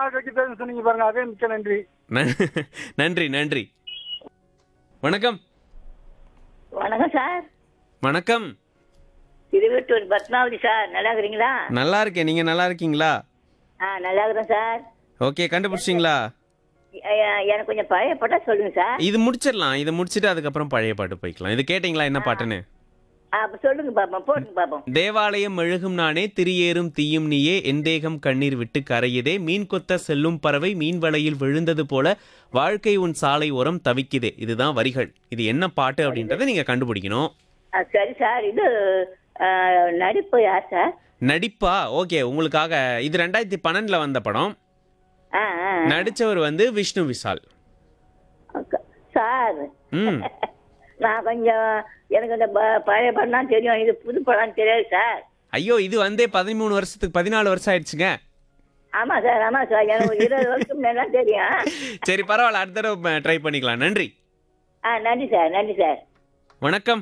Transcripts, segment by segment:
வைக்கிறது சொன்னீங்க பாருங்க அதே மிக்க நன்றி ந- நன்றி நன்றி வணக்கம் வணக்கம் சார் வணக்கம் திருவட்டூர் பத்மாவதி சார் நல்லா இருக்கிறீங்களா நல்லா இருக்கேன் நீங்க நல்லா இருக்கீங்களா ஆ நல்லா இருக்கிறேன் சார் ஓகே கண்டுபிடிச்சிங்களா எ- எ- எனக்கு கொஞ்சம் பழைய பட்டா சொல்லுங்க சார் இது முடிச்சிடலாம் இதை முடிச்சிட்டு அதுக்கப்புறம் பழைய பாட்டு போய்க்கலாம் இது கேட்டிங்களா என்ன பாட்டுன்னு ஆ, அப்ப சொல்லுங்க பாப்போம் போடுங்க பாப்போம் தேவாலயம் மெழுகும் நானே திரியேறும் தீயும் நீயே எந்தேகம் கண்ணீர் விட்டு கரையுதே மீன் கொத்த செல்லும் பறவை மீன் வலையில் விழுந்தது போல வாழ்க்கை உன் சாலை ஓரம் தவிக்குதே இதுதான் வரிகள் இது என்ன பாட்டு அப்படின்றத நீங்க கண்டுபிடிக்கணும் ஆ, சரி சார் இது ஆ, நடிப்பு யார் சார் நடிப்பா ஓகே உங்களுக்காக இது ரெண்டாயிரத்தி பன்னெண்டுல வந்த படம் ஆ ஆ நடிச்சவர் வந்து விஷ்ணு விஷால் அக்கா, சார் ம் நான் கொஞ்சம் எனக்கு இந்த ப- பழைய படம் தான் தெரியும் இது புது படம் தெரியாது சார் ஐயோ இது வந்தே பதிமூணு வருஷத்துக்கு பதினாலு வருஷம் ஆயிடுச்சுங்க ஆமா சார் ஆமா சார் எனக்கு ஒரு இருபது வருஷம் முன்னாடி தெரியும் சரி பரவாயில்ல அடுத்த தடவை ட்ரை பண்ணிக்கலாம் நன்றி ஆ நன்றி சார் நன்றி சார் வணக்கம்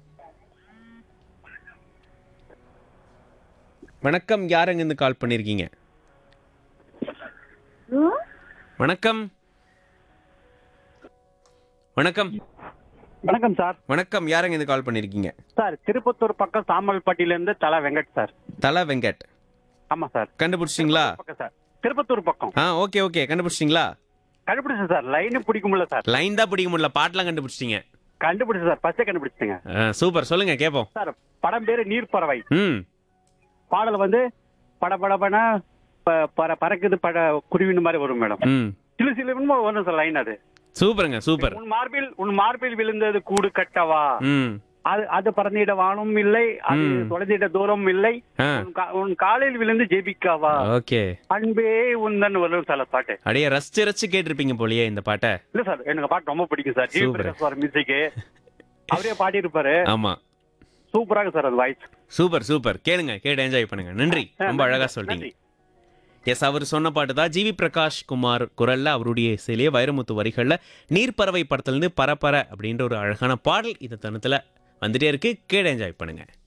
வணக்கம் யாருங்க இருந்து கால் பண்ணிருக்கீங்க வணக்கம் வணக்கம் வணக்கம் சார் வணக்கம் யாருங்க இருந்து கால் பண்ணிருக்கீங்க சார் திருப்பத்தூர் பக்கம் சாமல்பட்டியில இருந்து தலா வெங்கட் சார் தலா வெங்கட் ஆமா சார் கண்டுபிடிச்சிங்களா பக்கம் சார் திருப்பத்தூர் பக்கம் ஆ ஓகே ஓகே கண்டுபிடிச்சிங்களா கண்டுபிடிச்சேன் சார் லைனு பிடிக்க முடியல சார் லைன் தான் பிடிக்க முடியல பாட்டெல்லாம் கண்டுபிடிச்சிட்டீங்க கண்டுபிடிச்சேன் சார் ஃபர்ஸ்டே கண்டுபிடிச்சிங்க ஆ, சூப்பர் சொல்லுங்க கேட்போம் சார் படம் பேரு நீர்ப்பறவை ம் பாடல் வந்து படபடபன ப- பற பறக்குது பட குருவின் மாதிரி வரும் மேடம் ம் சிலு சிலுன்னு வரும் சார் லைன் அது சூப்பருங்க சூப்பர் உன் மார்பில் உன் மார்பில் விழுந்தது கூடு கட்டவா ம் அது அது பறந்திட வானும் இல்லை அது ம். தொலைந்திட தூரம் இல்லை ஆ உன் கா- உன் காலையில் விழுந்து ஜெபிக்காவா ஓகே அன்பே உந்தன் வரும் சார் பாட்டு அடைய ரசிச்சு ரசிச்சு கேட்டிருப்பீங்க போலயே இந்த பாட்டை இல்ல சார் எனக்கு பாட்டு ரொம்ப பிடிக்கும் sir GV Super. Prakash sir music அவரே பாடி இருப்பாரு ஆமா சூப்பராக சார் அது வாய்ஸ் சூப்பர் சூப்பர் கேளுங்க கேட்டு என்ஜாய் பண்ணுங்க நன்றி ரொம்ப அழகா சொல்லிட்டீங்க எஸ் அவர் சொன்ன பாட்டு தான் ஜிவி பிரகாஷ் குமார் குரல்ல அவருடைய இசையிலேயே வைரமுத்து வரிகள்ல நீர்ப்பறவை படத்துல இருந்து பரப்பர அப்படின்ற ஒரு அழகான பாடல் இந்த தருணத்துல வந்துட்டே இருக்கு கேட்டு என்ஜாய் பண்ணுங்க